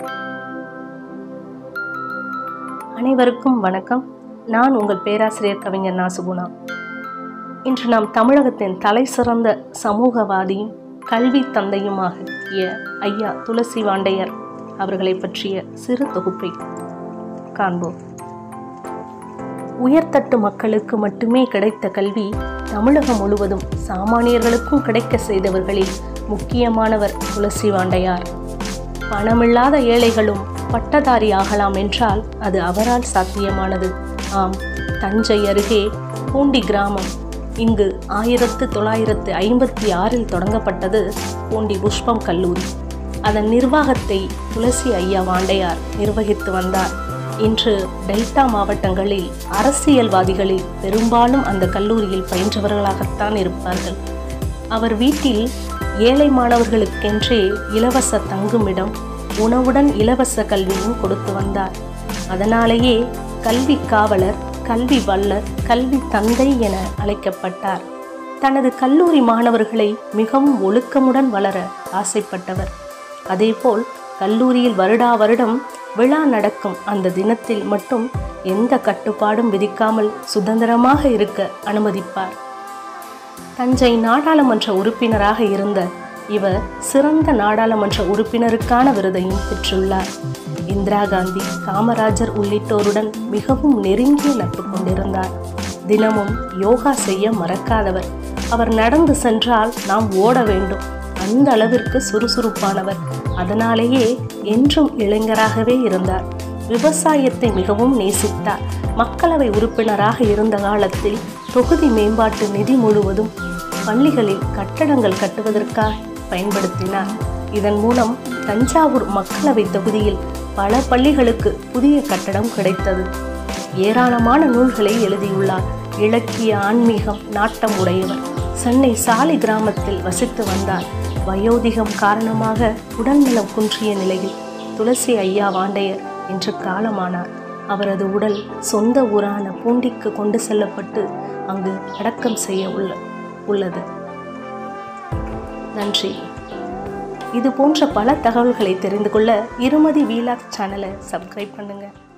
அனைவருக்கும் வணக்கம் நான் உங்கள் பேராசிரியர் கவிஞர் நாசுகுணா இன்று நாம் தமிழகத்தின் தலை சிறந்த சமூகவாதியும் கல்வி தந்தையுமாகிய ஐயா துளசி வாண்டையர் அவர்களை பற்றிய சிறு தொகுப்பை காண்போம் உயர்தட்டு மக்களுக்கு மட்டுமே கிடைத்த கல்வி தமிழகம் முழுவதும் சாமானியர்களுக்கும் கிடைக்க செய்தவர்களில் முக்கியமானவர் துளசி வாண்டையார் பணமில்லாத ஏழைகளும் பட்டதாரி ஆகலாம் என்றால் அது அவரால் சாத்தியமானது ஆம் தஞ்சை அருகே பூண்டி கிராமம் இங்கு ஆயிரத்து தொள்ளாயிரத்து ஐம்பத்தி ஆறில் தொடங்கப்பட்டது பூண்டி புஷ்பம் கல்லூரி அதன் நிர்வாகத்தை துளசி ஐயா வாண்டையார் நிர்வகித்து வந்தார் இன்று டெல்டா மாவட்டங்களில் அரசியல்வாதிகளில் பெரும்பாலும் அந்த கல்லூரியில் பயின்றவர்களாகத்தான் இருப்பார்கள் அவர் வீட்டில் ஏழை மாணவர்களுக்கென்றே இலவச தங்குமிடம் உணவுடன் இலவச கல்வியும் கொடுத்து வந்தார் அதனாலேயே கல்வி காவலர் கல்வி வல்லர் கல்வி தந்தை என அழைக்கப்பட்டார் தனது கல்லூரி மாணவர்களை மிகவும் ஒழுக்கமுடன் வளர ஆசைப்பட்டவர் அதேபோல் கல்லூரியில் வருடா வருடம் விழா நடக்கும் அந்த தினத்தில் மட்டும் எந்த கட்டுப்பாடும் விதிக்காமல் சுதந்திரமாக இருக்க அனுமதிப்பார் தஞ்சை நாடாளுமன்ற உறுப்பினராக இருந்த இவர் சிறந்த நாடாளுமன்ற உறுப்பினருக்கான விருதையும் பெற்றுள்ளார் இந்திரா காந்தி காமராஜர் உள்ளிட்டோருடன் மிகவும் நெருங்கிய நட்பு கொண்டிருந்தார் தினமும் யோகா செய்ய மறக்காதவர் அவர் நடந்து சென்றால் நாம் ஓட வேண்டும் அந்த அளவிற்கு சுறுசுறுப்பானவர் அதனாலேயே என்றும் இளைஞராகவே இருந்தார் விவசாயத்தை மிகவும் நேசித்தார் மக்களவை உறுப்பினராக இருந்த காலத்தில் தொகுதி மேம்பாட்டு நிதி முழுவதும் பள்ளிகளில் கட்டடங்கள் கட்டுவதற்காக பயன்படுத்தினார் இதன் மூலம் தஞ்சாவூர் மக்களவை தொகுதியில் பல பள்ளிகளுக்கு புதிய கட்டடம் கிடைத்தது ஏராளமான நூல்களை எழுதியுள்ளார் இலக்கிய ஆன்மீகம் நாட்டம் உடையவர் சென்னை சாலை கிராமத்தில் வசித்து வந்தார் வயோதிகம் காரணமாக உடல்நலம் குன்றிய நிலையில் துளசி ஐயா வாண்டையர் இன்று காலமானார் அவரது உடல் சொந்த ஊரான பூண்டிக்கு கொண்டு செல்லப்பட்டு அங்கு அடக்கம் செய்ய உள்ள உள்ளது நன்றி இது போன்ற பல தகவல்களை தெரிந்து கொள்ள இருமதி வீலாக் சேனலை சப்ஸ்கிரைப் பண்ணுங்கள்